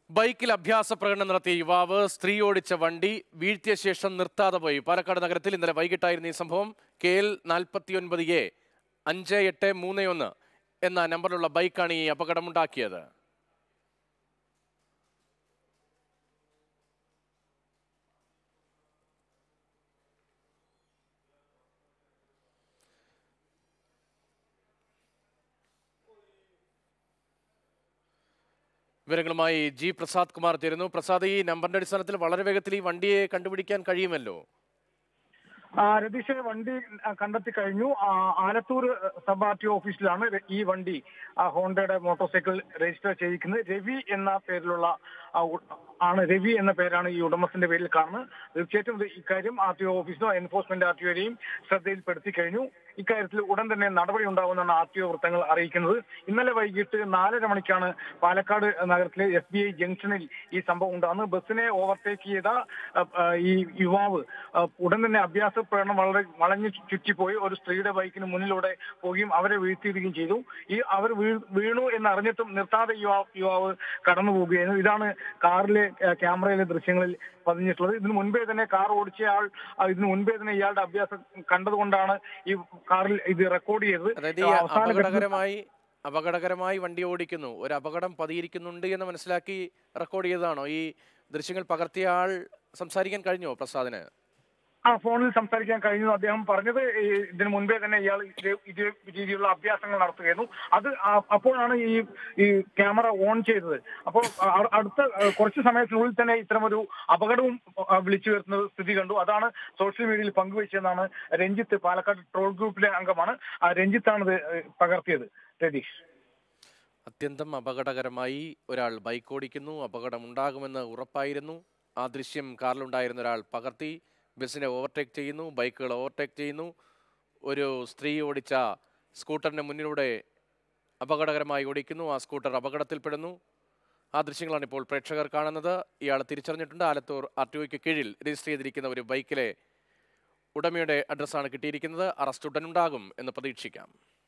ബൈക്കിൽ അഭ്യാസ പ്രകടനം നടത്തിയ യുവാവ് സ്ത്രീ ഓടിച്ച വണ്ടി വീഴ്ത്തിയ ശേഷം നിർത്താതെ പോയി പാലക്കാട് നഗരത്തിൽ ഇന്നലെ വൈകിട്ടായിരുന്നു ഈ സംഭവം കെ എൽ നാൽപ്പത്തിയൊൻപത് എ അഞ്ച് എട്ട് മൂന്ന് ഒന്ന് എന്ന നമ്പറിലുള്ള ബൈക്കാണ് ഈ അപകടമുണ്ടാക്കിയത് വിവരങ്ങളുമായി ജി പ്രസാദ് കുമാർ ചേരുന്നു പ്രസാദ് ഈ നമ്പറിന്റെ അടിസ്ഥാനത്തിൽ വളരെ വേഗത്തിൽ ഈ വണ്ടിയെ കണ്ടുപിടിക്കാൻ കഴിയുമല്ലോ ആ, രതീഷ് വണ്ടി ആ, കണ്ടെത്തി കഴിഞ്ഞു ആ, ആലത്തൂർ സബ് ആർ ടി ഓഫീസിലാണ് ര- ഈ വണ്ടി ആ, ഹോണ്ടയുടെ മോട്ടോർ രജിസ്റ്റർ ചെയ്തിരിക്കുന്നത് രവി എന്ന പേരിലുള്ള ആ, ഉ- ആണ് രവി എന്ന പേരാണ് ഈ ഉടമസ്ഥന്റെ പേരിൽ കാണുന്നത് തീർച്ചയായിട്ടും ഇത് ഇക്കാര്യം ആർ ടി ഒ ഓഫീസിനോ എൻഫോഴ്സ്മെന്റ് ആർ ടി ഒരെയും ശ്രദ്ധയിൽപ്പെടുത്തി കഴിഞ്ഞു ഇക്കാര്യത്തിൽ ഉടൻ തന്നെ നടപടി ഉണ്ടാകുമെന്നാണ് ആർ ടി ഒ വൃത്തങ്ങൾ അറിയിക്കുന്നത് ഇന്നലെ വൈകിട്ട് നാലര മണിക്കാണ് പാലക്കാട് നഗരത്തിലെ എസ് ബി ഐ ജംഗ്ഷനിൽ ഈ സംഭവം ഉണ്ടാകുന്നത് ബസ്സിനെ ഓവർടേക്ക് ചെയ്ത ആ, ആ, ഈ യുവാവ് ആ, ഉടൻ തന്നെ അഭ്യാസ പ്രകടനം വളരെ വളഞ്ഞു ചുറ്റിപ്പോയി ഒരു സ്ത്രീയുടെ ബൈക്കിന് മുന്നിലൂടെ പോവുകയും അവരെ വീഴ്ത്തിയിടുകയും ചെയ്തു ഈ അവർ വീ- വീണു എന്ന് അറിഞ്ഞിട്ടും നിർത്താതെ യുവാവ് യുവാവ് കടന്നു പോവുകയായിരുന്നു ഇതാണ് കാറിലെ ആ, ക്യാമറയിലെ ദൃശ്യങ്ങളിൽ പതിഞ്ഞിട്ടുള്ളത് ഇതിനു മുൻപേ തന്നെ കാർ ഓടിച്ചയാൾ ആ, ഇതിനു മുൻപേ തന്നെ ഇയാളുടെ അഭ്യാസം കണ്ടതുകൊണ്ടാണ് ഈ കാറിൽ ഇത് റെക്കോർഡ് ചെയ്തത് അതായത് ഈ അവസാന ഘട്ടത്തിൽ അപകടകരമായി അപകടകരമായി വണ്ടി ഓടിക്കുന്നു ഒരു അപകടം പതിയിരിക്കുന്നുണ്ട് എന്ന് മനസ്സിലാക്കി റെക്കോർഡ് ചെയ്തതാണോ ഈ ദൃശ്യങ്ങൾ പകർത്തിയ ആൾ സംസാരിക്കാൻ കഴിഞ്ഞോ പ്രസാദിന് ആ ഫോണിൽ സംസാരിക്കാൻ കഴിഞ്ഞു അദ്ദേഹം പറഞ്ഞത് ഈ ഇതിനു മുൻപേ തന്നെ ഇയാൾ ഇത് ഇത് രീതിയിലുള്ള അഭ്യാസങ്ങൾ നടത്തുകയായിരുന്നു അത് ആ- അപ്പോഴാണ് ഈ ഈ ക്യാമറ ഓൺ ചെയ്തത് അപ്പോൾ അ- അടുത്ത അഹ് കുറച്ച് സമയത്തിനുള്ളിൽ തന്നെ ഇത്തരമൊരു അപകടവും അഹ് വിളിച്ചു വരുന്ന സ്ഥിതി കണ്ടു അതാണ് സോഷ്യൽ മീഡിയയിൽ പങ്കുവച്ചതെന്നാണ് രഞ്ജിത്ത് പാലക്കാട് ട്രോൾ ഗ്രൂപ്പിലെ അംഗമാണ് ആ രഞ്ജിത്താണ് ഇത് പകർത്തിയത് രതീഷ് അത്യന്തം അപകടകരമായി ഒരാൾ ബൈക്ക് ഓടിക്കുന്നു അപകടമുണ്ടാകുമെന്ന് ഉറപ്പായിരുന്നു ആ ദൃശ്യം കാറിലുണ്ടായിരുന്ന ഒരാൾ പകർത്തി ബസ്സിനെ ഓവർടേക്ക് ചെയ്യുന്നു ബൈക്കുകൾ ഓവർടേക്ക് ചെയ്യുന്നു ഒരു സ്ത്രീ ഓടിച്ച സ്കൂട്ടറിന് മുന്നിലൂടെ അപകടകരമായി ഓടിക്കുന്നു ആ സ്കൂട്ടർ അപകടത്തിൽപ്പെടുന്നു ആ ദൃശ്യങ്ങളാണ് ഇപ്പോൾ പ്രേക്ഷകർ കാണുന്നത് ഇയാൾ തിരിച്ചറിഞ്ഞിട്ടുണ്ട് ആലത്തൂർ ആർ ടി ഒയ്ക്ക് കീഴിൽ രജിസ്റ്റർ ചെയ്തിരിക്കുന്ന ഒരു ബൈക്കിലെ ഉടമയുടെ അഡ്രസ്സാണ് കിട്ടിയിരിക്കുന്നത് അറസ്റ്റ് ഉടനുണ്ടാകും എന്ന് പ്രതീക്ഷിക്കാം